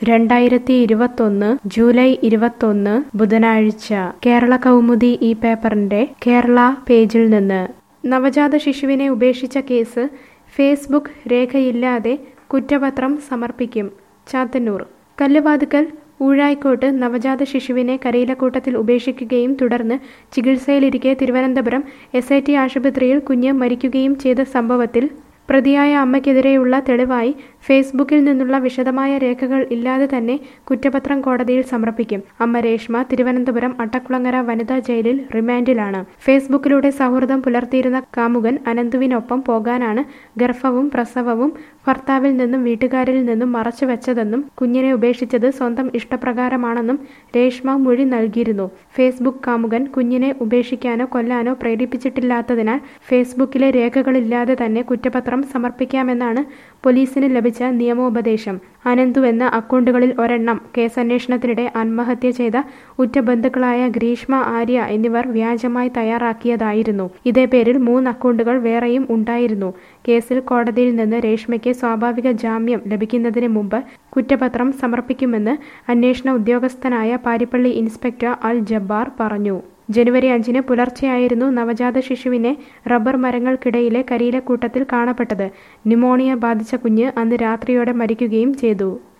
രണ്ടായിരത്തി ഇരുപത്തൊന്ന് ജൂലൈ ഇരുപത്തൊന്ന് ബുധനാഴ്ച കേരള കൗമുദി ഈ പേപ്പറിന്റെ കേരള പേജിൽ നിന്ന് നവജാത ശിശുവിനെ ഉപേക്ഷിച്ച കേസ് ഫേസ്ബുക്ക് രേഖയില്ലാതെ കുറ്റപത്രം സമർപ്പിക്കും ചാത്തന്നൂർ കല്ലുവാതുക്കൽ ഊഴായിക്കോട്ട് നവജാത ശിശുവിനെ കരയിലക്കൂട്ടത്തിൽ ഉപേക്ഷിക്കുകയും തുടർന്ന് ചികിത്സയിലിരിക്കെ തിരുവനന്തപുരം എസ് ഐ ടി ആശുപത്രിയിൽ കുഞ്ഞ് മരിക്കുകയും ചെയ്ത സംഭവത്തിൽ പ്രതിയായ അമ്മയ്ക്കെതിരെയുള്ള തെളിവായി ഫേസ്ബുക്കിൽ നിന്നുള്ള വിശദമായ രേഖകൾ ഇല്ലാതെ തന്നെ കുറ്റപത്രം കോടതിയിൽ സമർപ്പിക്കും അമ്മ രേഷ്മ തിരുവനന്തപുരം അട്ടക്കുളങ്ങര വനിതാ ജയിലിൽ റിമാൻഡിലാണ് ഫേസ്ബുക്കിലൂടെ സൗഹൃദം പുലർത്തിയിരുന്ന കാമുകൻ അനന്തുവിനൊപ്പം പോകാനാണ് ഗർഭവും പ്രസവവും ഭർത്താവിൽ നിന്നും വീട്ടുകാരിൽ നിന്നും മറച്ചുവെച്ചതെന്നും കുഞ്ഞിനെ ഉപേക്ഷിച്ചത് സ്വന്തം ഇഷ്ടപ്രകാരമാണെന്നും രേഷ്മ മൊഴി നൽകിയിരുന്നു ഫേസ്ബുക്ക് കാമുകൻ കുഞ്ഞിനെ ഉപേക്ഷിക്കാനോ കൊല്ലാനോ പ്രേരിപ്പിച്ചിട്ടില്ലാത്തതിനാൽ ഫേസ്ബുക്കിലെ രേഖകളില്ലാതെ തന്നെ കുറ്റപത്രം സമർപ്പിക്കാമെന്നാണ് പോലീസിന് ലഭിച്ച നിയമോപദേശം അനന്തു എന്ന അക്കൗണ്ടുകളിൽ ഒരെണ്ണം കേസന്വേഷണത്തിനിടെ ആത്മഹത്യ ചെയ്ത ഉറ്റ ബന്ധുക്കളായ ഗ്രീഷ്മ ആര്യ എന്നിവർ വ്യാജമായി തയ്യാറാക്കിയതായിരുന്നു ഇതേ പേരിൽ മൂന്ന് അക്കൗണ്ടുകൾ വേറെയും ഉണ്ടായിരുന്നു കേസിൽ കോടതിയിൽ നിന്ന് രേഷ്മയ്ക്ക് സ്വാഭാവിക ജാമ്യം ലഭിക്കുന്നതിന് മുമ്പ് കുറ്റപത്രം സമർപ്പിക്കുമെന്ന് അന്വേഷണ ഉദ്യോഗസ്ഥനായ പാരിപ്പള്ളി ഇൻസ്പെക്ടർ അൽ ജബ്ബാർ പറഞ്ഞു ജനുവരി അഞ്ചിന് പുലർച്ചെയായിരുന്നു നവജാത ശിശുവിനെ റബ്ബർ മരങ്ങൾക്കിടയിലെ കരിയിലക്കൂട്ടത്തിൽ കാണപ്പെട്ടത് ന്യൂമോണിയ ബാധിച്ച കുഞ്ഞ് അന്ന് രാത്രിയോടെ മരിക്കുകയും ചെയ്തു